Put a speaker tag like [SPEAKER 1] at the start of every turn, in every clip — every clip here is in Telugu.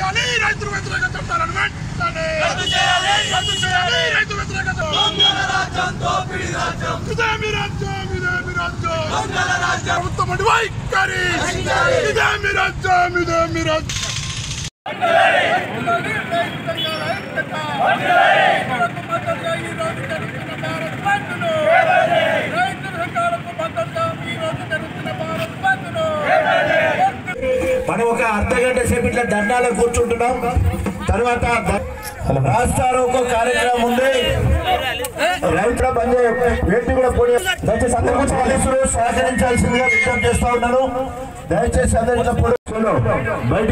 [SPEAKER 1] చేయాలి రైతు వ్యతిరేక చట్టాలను వెంటనే
[SPEAKER 2] రద్దు చేయాలి
[SPEAKER 1] రద్దు చేయాలి రైతు వ్యతిరేక చట్టాలు
[SPEAKER 2] దొంగల రాజ్యం దోపిడీ రాజ్యం
[SPEAKER 1] ఇదే మీ రాజ్యం ఇదే మీ రాజ్యం
[SPEAKER 2] దొంగల రాజ్యం
[SPEAKER 1] ప్రభుత్వం అంటే వైఖరి
[SPEAKER 2] నశించాలి.
[SPEAKER 1] ఇదే మీ రాజ్యం ఇదే మీ రాజ్యం
[SPEAKER 3] మనం ఒక అర్ధ గంట సేపు ఇట్లా ధర్నాలో కూర్చుంటున్నాం తర్వాత ద- రాస్తారు ఒక కార్యక్రమం ఉంది రైతుల బంద్ వ్యక్తి కూడా పోనీ దయచేసి అందరూ కొంచెం పోలీసులు సహకరించాల్సిందిగా విజ్ఞప్తి చేస్తా ఉన్నాను దయచేసి అందరూ ఇట్లా పోలీసులు బయట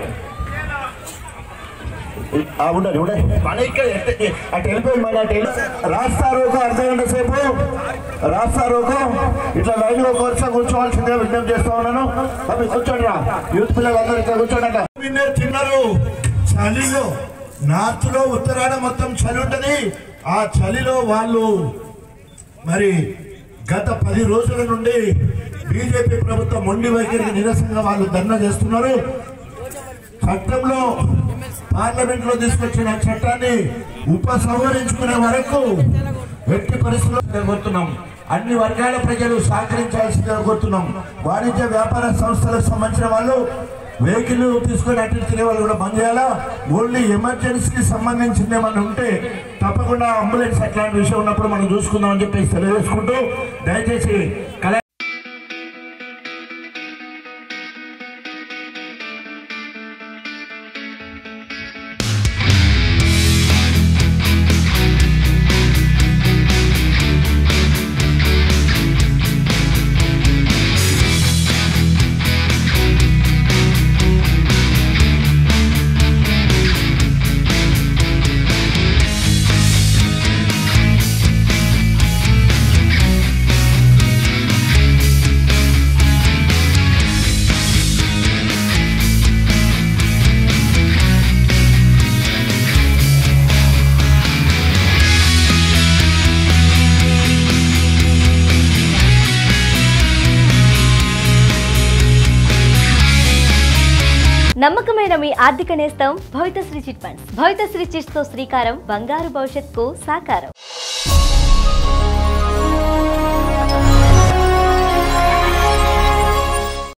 [SPEAKER 3] ఆ, ఉండండి ఉండండి మన ఇక్కడ ఎట్ట- అటు వెళ్ళిపోయింది మన అటు వెళ్ళి- రాస్తారు ఒక అర్ధ గంట సేపు రాస్తారు ఒక ఇట్లా లైన్ ఒక వరుస కూర్చోవాల్సిందిగా విజ్ఞప్తి చేస్తా ఉన్నాను అవి కూర్చోండి రా యూత్ పిల్లలందరూ ఇక్కడ కూర్చోండి నిన్నే తిన్నారు చలిలో నార్త్ లో ఉత్తరాన మొత్తం చలి ఉంటది ఆ చలిలో వాళ్ళు మరి గత పది రోజుల నుండి బీజేపీ ప్రభుత్వం మొండి వైఖరికి నిరసనగా వాళ్ళు ధర్నా చేస్తున్నారు చట్టంలో పార్లమెంట్ లో తీసుకొచ్చిన చట్టాన్ని ఉపసంహరించుకునే వరకు ఎట్టి పరిస్థితుల్లో కోరుతున్నాం అన్ని వర్గాల ప్రజలు సహకరించాల్సిందిగా కోరుతున్నాం వాణిజ్య వ్యాపార సంస్థలకు సంబంధించిన వాళ్ళు వెహికల్ తీసుకొని అటు తినే వాళ్ళు కూడా బంద్ చేయాలా ఓన్లీ ఎమర్జెన్సీకి సంబంధించింది ఏమన్నా ఉంటే తప్పకుండా అంబులెన్స్ అట్లాంటి విషయం ఉన్నప్పుడు మనం చూసుకుందాం అని చెప్పేసి తెలియజేసుకుంటూ దయచేసి కలెక్టర్
[SPEAKER 4] నమ్మకమైన మీ ఆర్థిక నేస్తం Bhavithasri chit funds Bhavithasri chits తో శ్రీకారం బంగారు భవిష్యత్కు సాకారం